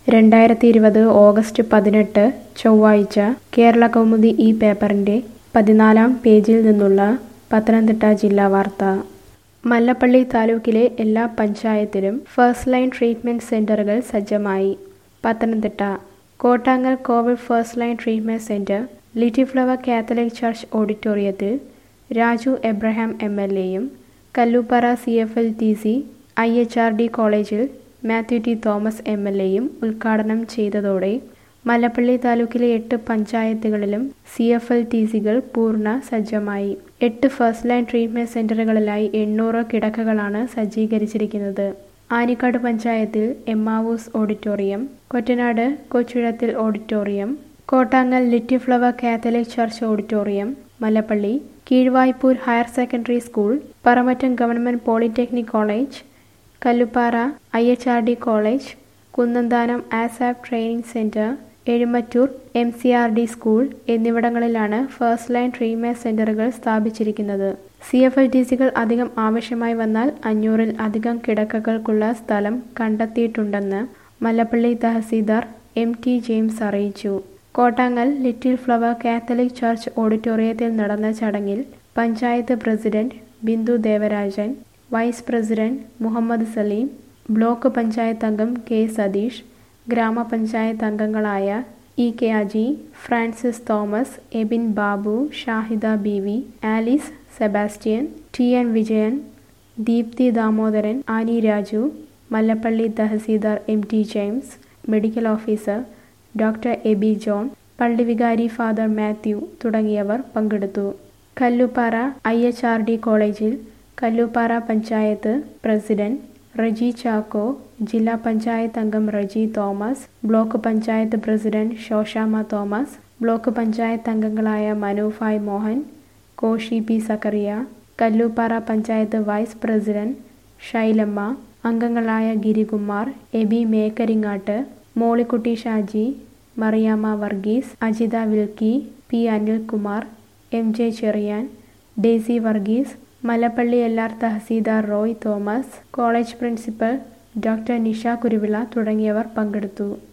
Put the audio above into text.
രണ്ടായിരത്തി ഇരുപത് ഓഗസ്റ്റ് പതിനെട്ട് ചൊവ്വാഴ്ച കേരള കൗമുദി ഈ പേപ്പറിൻ്റെ പതിനാലാം പേജിൽ നിന്നുള്ള പത്തനംതിട്ട ജില്ലാ വാർത്ത മല്ലപ്പള്ളി താലൂക്കിലെ എല്ലാ പഞ്ചായത്തിലും ഫസ്റ്റ് ലൈൻ ട്രീറ്റ്മെൻറ്റ് സെൻ്ററുകൾ സജ്ജമായി Pathanamthitta Kottangal covid first line treatment centre little flower catholic church ഓഡിറ്റോറിയത്തിൽ രാജു എബ്രഹാം എം എൽ എയും Kallooppara C F L T C I H R D കോളേജിൽ Mathew T Thomas M L എയും ഉദ്ഘാടനം ചെയ്തതോടെ മല്ലപ്പള്ളി താലൂക്കിലെ എട്ട് പഞ്ചായത്തുകളിലും സി എഫ് എൽ ടി സികൾ പൂർണ്ണ സജ്ജമായി എട്ട് ഫസ്റ്റ് ലൈൻ ട്രീറ്റ്മെൻറ്റ് സെൻ്ററുകളിലായി എണ്ണൂറ് കിടക്കകളാണ് സജ്ജീകരിച്ചിരിക്കുന്നത് ആനിക്കാട് പഞ്ചായത്തിൽ Emmaus auditorium Kottanad Kochuzhathil auditorium Kottangal little flower catholic church auditorium Mallappally Keezhvaipur higher secondary school Paramattom government polytechnic college Kalluppara I H R D college Kunnamthanam ASAP training centre Ezhumattoor M C R D school എന്നിവിടങ്ങളിലാണ് first line treatment സെൻ്ററുകൾ സ്ഥാപിച്ചിരിക്കുന്നത് C F L T സികൾ അധികം ആവശ്യമായി വന്നാൽ അഞ്ഞൂറിൽ അധികം കിടക്കകൾക്കുള്ള സ്ഥലം കണ്ടെത്തിയിട്ടുണ്ടെന്ന് മല്ലപ്പള്ളി തഹസീൽദാർ എം ടി ജെയിംസ് അറിയിച്ചു Kottangal little flower catholic church ഓഡിറ്റോറിയത്തിൽ നടന്ന ചടങ്ങിൽ panchayat president Bindu Devarajan vice president Muhammad Saleem block panchayat അംഗം കെ സതീഷ് ഗ്രാമപഞ്ചായത്ത് അംഗങ്ങളായ E K Aji Francis Thomas Abin Babu Shahida B V Alice Sebastian T N Vijayan Deepthi Damodaran Annie Raju Mallappally tahsildar M T James medical officer doctor Abi John പള്ളി വികാരി ഫാദർ മാത്യു തുടങ്ങിയവർ പങ്കെടുത്തു Kalluppara I H R D കോളേജിൽ കല്ലുപ്പാറ പഞ്ചായത്ത് പ്രസിഡന്റ് റജി ചാക്കോ ജില്ലാ പഞ്ചായത്ത് അംഗം Reji Thomas block panchayat president Sosamma Thomas block panchayat അംഗങ്ങളായ മനുഫായ് Mohan Koshy P Zacharia Kallooppara panchayat vice president Shylamma അംഗങ്ങളായ Girikumar Abi Mekkaringattu Mollykutty Shaji Mariyamma Varghese Ajitha Wilkie P Anilkumar M J Cherian Daisy Varghese Mallappally L R tahsildar Roy Thomas college principal doctor Nisha Kuruvila തുടങ്ങിയവർ പങ്കെടുത്തു